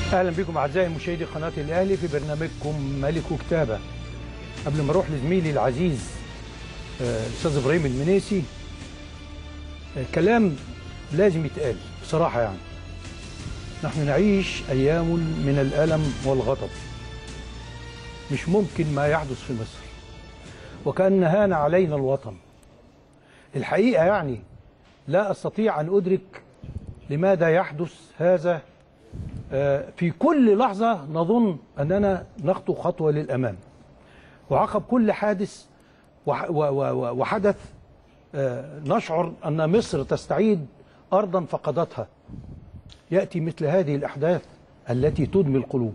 اهلا بكم اعزائي مشاهدي قناه الاهلي في برنامجكم ملك وكتابه قبل ما اروح لزميلي العزيز آه، الاستاذ ابراهيم المنيسي آه، كلام لازم يتقال بصراحه يعني نحن نعيش ايام من الالم والغضب مش ممكن ما يحدث في مصر وكان هان علينا الوطن الحقيقه يعني لا استطيع ان ادرك لماذا يحدث هذا آه، في كل لحظة نظن أننا نخطو خطوة للأمام وعقب كل حادث وح- و- و- وحدث آه، نشعر أن مصر تستعيد أرضا فقدتها يأتي مثل هذه الأحداث التي تدمي القلوب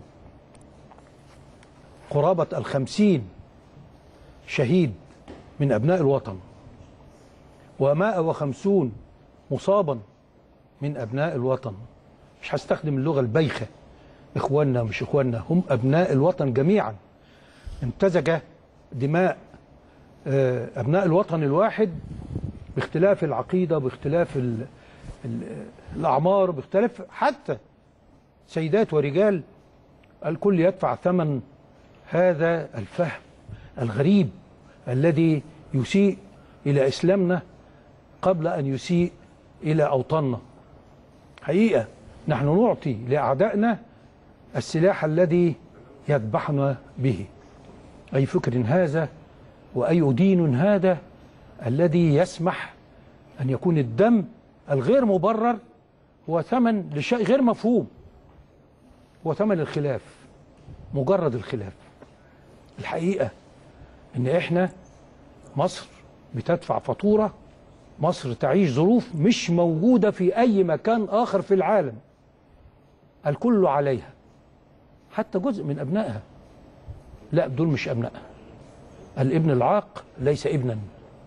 قرابة الخمسين شهيد من أبناء الوطن ومائة وخمسون مصابا من أبناء الوطن مش هستخدم اللغة البايخة إخواننا مش إخواننا هم أبناء الوطن جميعا امتزج دماء آه، أبناء الوطن الواحد باختلاف العقيدة باختلاف ال ال الأعمار باختلاف حتى سيدات ورجال الكل يدفع ثمن هذا الفهم الغريب الذي يسيء إلى إسلامنا قبل أن يسيء إلى أوطاننا حقيقة نحن نعطي لأعدائنا السلاح الذي يذبحنا به أي فكر هذا وأي دين هذا الذي يسمح أن يكون الدم الغير مبرر هو ثمن لشيء غير مفهوم هو ثمن الخلاف مجرد الخلاف الحقيقة إن إحنا مصر بتدفع فاتورة مصر تعيش ظروف مش موجودة في أي مكان آخر في العالم الكل عليها حتى جزء من أبنائها لا دول مش أبنائها الابن العاق ليس ابنا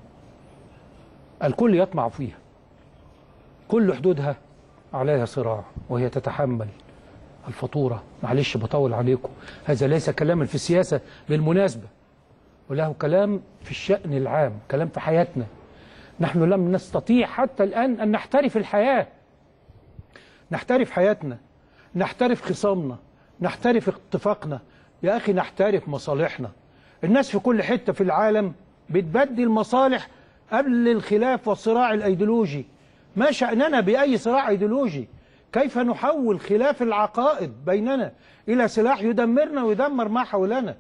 الكل يطمع فيها كل حدودها عليها صراع وهي تتحمل الفاتورة معلش بطول عليكم هذا ليس كلاما في السياسة بالمناسبة وله كلام في الشأن العام كلام في حياتنا نحن لم نستطيع حتى الآن أن نحترف الحياة نحترف حياتنا نحترف خصامنا نحترف اتفاقنا يا أخي نحترف مصالحنا الناس في كل حتة في العالم بتبدل مصالح قبل الخلاف والصراع الأيديولوجي ما شأننا بأي صراع أيديولوجي كيف نحول خلاف العقائد بيننا إلى سلاح يدمرنا ويدمر ما حولنا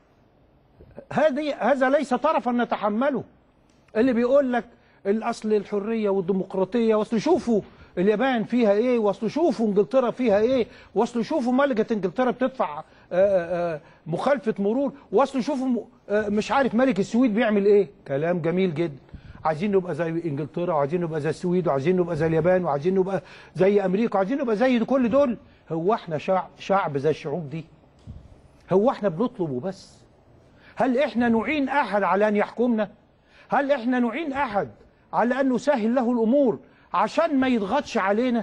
هذه هذا ليس طرفا نتحمله اللي بيقول لك الاصل الحريه والديمقراطيه واصل شوفوا اليابان فيها ايه واصل شوفوا انجلترا فيها ايه واصل شوفوا ملكه انجلترا بتدفع آه، آه، مخالفه مرور واصل شوفوا م- آه، مش عارف ملك السويد بيعمل ايه كلام جميل جدا عايزين نبقى زي انجلترا وعايزين نبقى زي السويد وعايزين نبقى زي اليابان وعايزين نبقى زي امريكا وعايزين نبقى زي كل دول هو احنا شعب, شعب زي الشعوب دي هو احنا بنطلبه بس هل احنا نعين احد على ان يحكمنا هل احنا نعين احد على ان نسهل له الامور عشان ما يضغطش علينا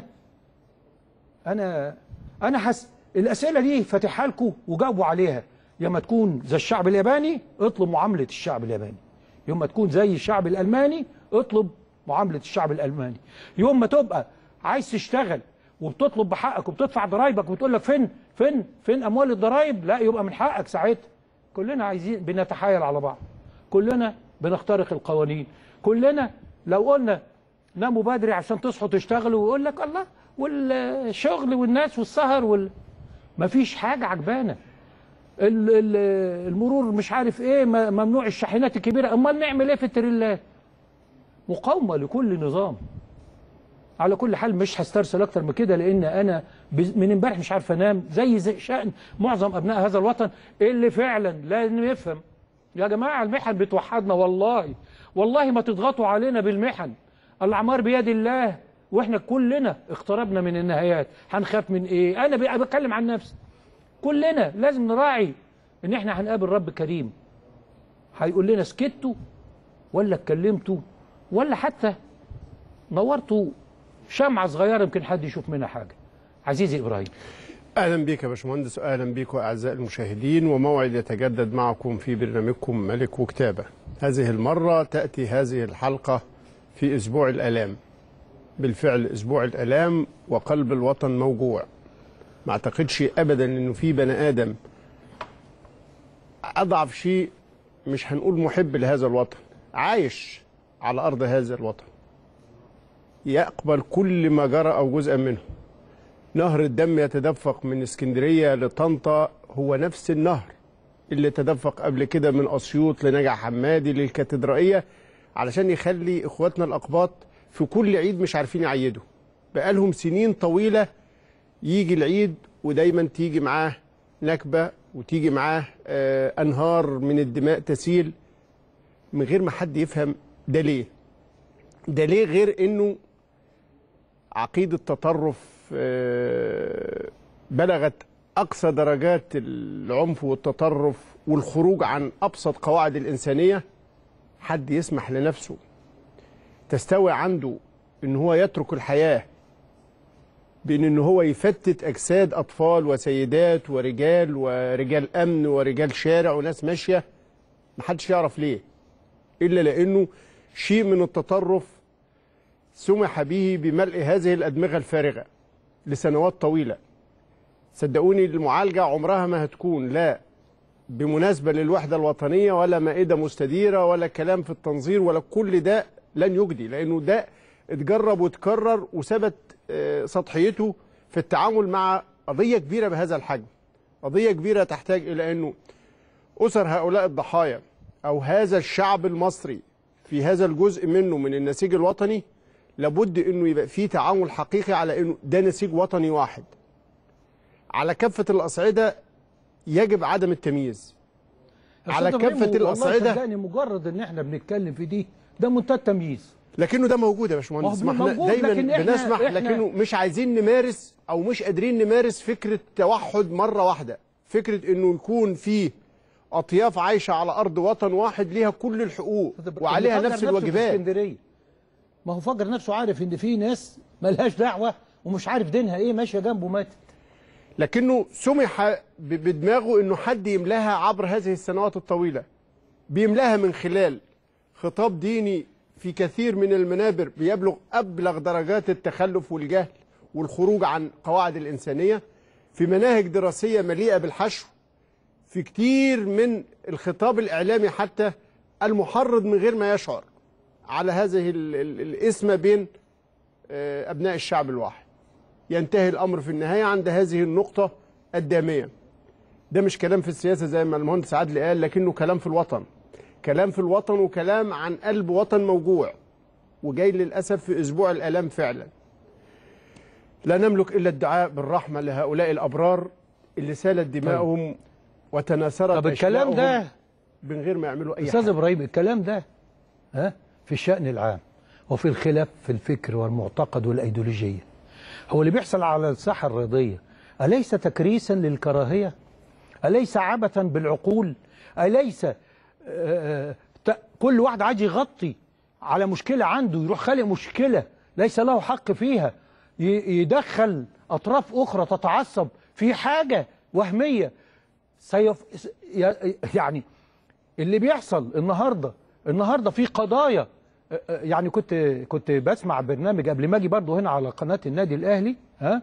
انا انا حس الاسئله دي فاتحها لكم وجاوبوا عليها يا ما تكون زي الشعب الياباني اطلب معامله الشعب الياباني يوم ما تكون زي الشعب الالماني اطلب معامله الشعب الالماني يوم ما تبقى عايز تشتغل وبتطلب بحقك وبتدفع ضرايبك وتقول لك فين فين فين اموال الضرايب لا يبقى من حقك ساعتها كلنا عايزين بنتحايل على بعض كلنا بنخترق القوانين كلنا لو قلنا ناموا بدري عشان تصحوا تشتغلوا ويقول لك الله والشغل والناس والسهر وال... مفيش حاجة عجبانة ال- ال- المرور مش عارف ايه م- ممنوع الشاحنات الكبيرة امال نعمل ايه في التريلات مقاومة لكل نظام على كل حال مش هسترسل اكتر من كده لان انا بز- من امبارح مش عارف انام زي, زي شأن معظم ابناء هذا الوطن اللي فعلا لازم يفهم يا جماعة المحن بتوحدنا والله والله ما تضغطوا علينا بالمحن الأعمار بيد الله واحنا كلنا اقتربنا من النهايات هنخاف من ايه انا بقى بتكلم عن نفسي كلنا لازم نراعي ان احنا هنقابل رب كريم هيقول لنا سكتوا ولا اتكلمتوا ولا حتى نورتوا شمعة صغيرة يمكن حد يشوف منها حاجة عزيزي إبراهيم اهلا بك يا باشمهندس واهلا بكم اعزائي المشاهدين وموعد يتجدد معكم في برنامجكم ملك وكتابه. هذه المره تاتي هذه الحلقه في اسبوع الالام. بالفعل اسبوع الالام وقلب الوطن موجوع. ما اعتقدش ابدا انه في بني ادم اضعف شيء مش هنقول محب لهذا الوطن عايش على ارض هذا الوطن يقبل كل ما جرى او جزءا منه نهر الدم يتدفق من اسكندريه لطنطا هو نفس النهر اللي تدفق قبل كده من اسيوط لنجع حمادي للكاتدرائيه علشان يخلي اخواتنا الاقباط في كل عيد مش عارفين يعيدوا بقالهم سنين طويله يجي العيد ودايما تيجي معاه نكبه وتيجي معاه آه انهار من الدماء تسيل من غير ما حد يفهم ده ليه ده ليه غير انه عقيده تطرف آه بلغت اقصى درجات العنف والتطرف والخروج عن ابسط قواعد الانسانيه حد يسمح لنفسه تستوي عنده ان هو يترك الحياه بان ان هو يفتت اجساد اطفال وسيدات ورجال ورجال امن ورجال شارع وناس ماشيه محدش يعرف ليه الا لانه شيء من التطرف سمح به بملء هذه الادمغه الفارغه لسنوات طويله صدقوني المعالجه عمرها ما هتكون لا بمناسبه للوحده الوطنيه ولا مائده مستديره ولا كلام في التنظير ولا كل ده لن يجدي لانه ده اتجرب وتكرر وثبت سطحيته في التعامل مع قضيه كبيره بهذا الحجم قضيه كبيره تحتاج الى انه اسر هؤلاء الضحايا او هذا الشعب المصري في هذا الجزء منه من النسيج الوطني لابد انه يبقى في تعامل حقيقي على انه ده نسيج وطني واحد على كافه الاصعده يجب عدم التمييز على كافه الاصعده صدقني مجرد ان احنا بنتكلم في دي ده منتهى التمييز لكنه ده موجود يا باشمهندس ما هو ما احنا موجود، دايما لكن إحنا- بنسمح إحنا- لكنه مش عايزين نمارس او مش قادرين نمارس فكره توحد مره واحده فكره انه يكون في اطياف عايشه على ارض وطن واحد ليها كل الحقوق وعليها اللي نفس فجر نفسه في الواجبات اسكندريه ما هو فجر نفسه عارف ان في ناس ملهاش دعوه ومش عارف دينها ايه ماشيه جنبه ماتت لكنه سمح ب- بدماغه انه حد يملاها عبر هذه السنوات الطويله بيملاها من خلال خطاب ديني في كثير من المنابر بيبلغ ابلغ درجات التخلف والجهل والخروج عن قواعد الانسانيه في مناهج دراسيه مليئه بالحشو في كتير من الخطاب الاعلامي حتى المحرض من غير ما يشعر على هذه ال- ال- الاسمه بين آه، ابناء الشعب الواحد ينتهي الامر في النهايه عند هذه النقطه الداميه ده مش كلام في السياسه زي ما المهندس عادل قال لكنه كلام في الوطن كلام في الوطن وكلام عن قلب وطن موجوع وجاي للاسف في اسبوع الالام فعلا لا نملك الا الدعاء بالرحمه لهؤلاء الابرار اللي سالت دماؤهم وتناثرت طب الكلام ده أشلاؤهم من غير ما يعملوا اي استاذ حاجه ابراهيم الكلام ده ها في الشان العام وفي الخلاف في الفكر والمعتقد والايديولوجيه هو اللي بيحصل على الساحه الرياضيه اليس تكريسا للكراهيه اليس عبثا بالعقول اليس آه، ت- كل واحد عايز يغطي على مشكله عنده يروح خالق مشكله ليس له حق فيها ي- يدخل اطراف اخرى تتعصب في حاجه وهميه سيف ي- يعني اللي بيحصل النهارده النهارده في قضايا آه، آه، يعني كنت كنت بسمع برنامج قبل ما اجي برضه هنا على قناه النادي الاهلي ها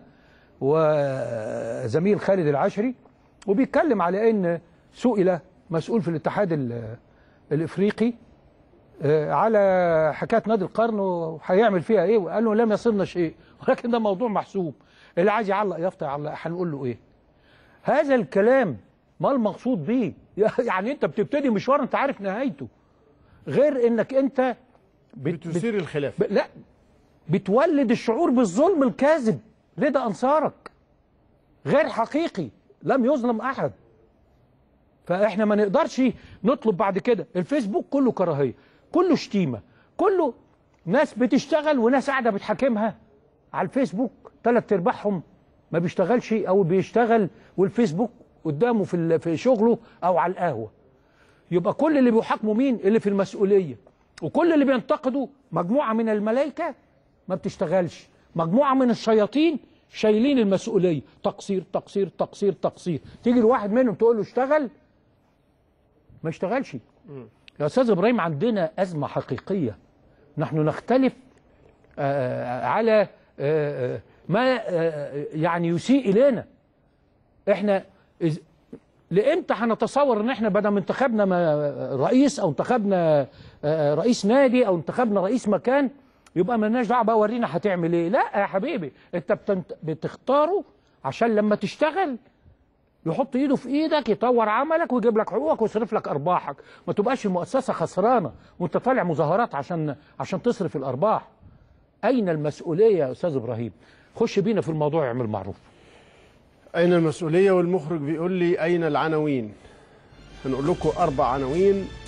وزميل خالد العشري وبيتكلم على ان سئل مسؤول في الاتحاد ال- الافريقي آه، على حكايه نادي القرن وهيعمل فيها ايه وقال له لم يصلنا شيء ولكن ده موضوع محسوب اللي عايز يعلق يافطه يعلق هنقول له ايه هذا الكلام ما المقصود بيه يعني انت بتبتدي مشوار انت عارف نهايته غير انك انت بت بت بتثير الخلاف ب... لا بتولد الشعور بالظلم الكاذب لدى انصارك غير حقيقي لم يظلم احد فاحنا ما نقدرش نطلب بعد كده الفيسبوك كله كراهيه كله شتيمه كله ناس بتشتغل وناس قاعده بتحاكمها على الفيسبوك ثلاث ارباعهم ما بيشتغلش او بيشتغل والفيسبوك قدامه في ال- في شغله او على القهوه يبقى كل اللي بيحاكموا مين اللي في المسؤوليه وكل اللي بينتقدوا مجموعه من الملائكه ما بتشتغلش مجموعه من الشياطين شايلين المسؤوليه تقصير تقصير تقصير تقصير تيجي الواحد منهم تقول له اشتغل ما يشتغلش يا استاذ ابراهيم عندنا ازمه حقيقيه نحن نختلف آه، على آه، آه، ما آه، يعني يسيء الينا احنا إز... لامتى هنتصور ان احنا بدل ما انتخبنا ما- رئيس او انتخبنا آه، رئيس نادي او انتخبنا رئيس مكان يبقى مالناش دعوه بقى ورينا هتعمل ايه لا يا حبيبي انت بتنت... بتختاره عشان لما تشتغل يحط ايده في ايدك يطور عملك ويجيب لك حقوقك ويصرف لك ارباحك ما تبقاش المؤسسه خسرانه وانت طالع مظاهرات عشان عشان تصرف الارباح اين المسؤوليه يا استاذ ابراهيم خش بينا في الموضوع اعمل معروف أين المسؤولية والمخرج بيقول لي أين العناوين هنقول لكم أربع عناوين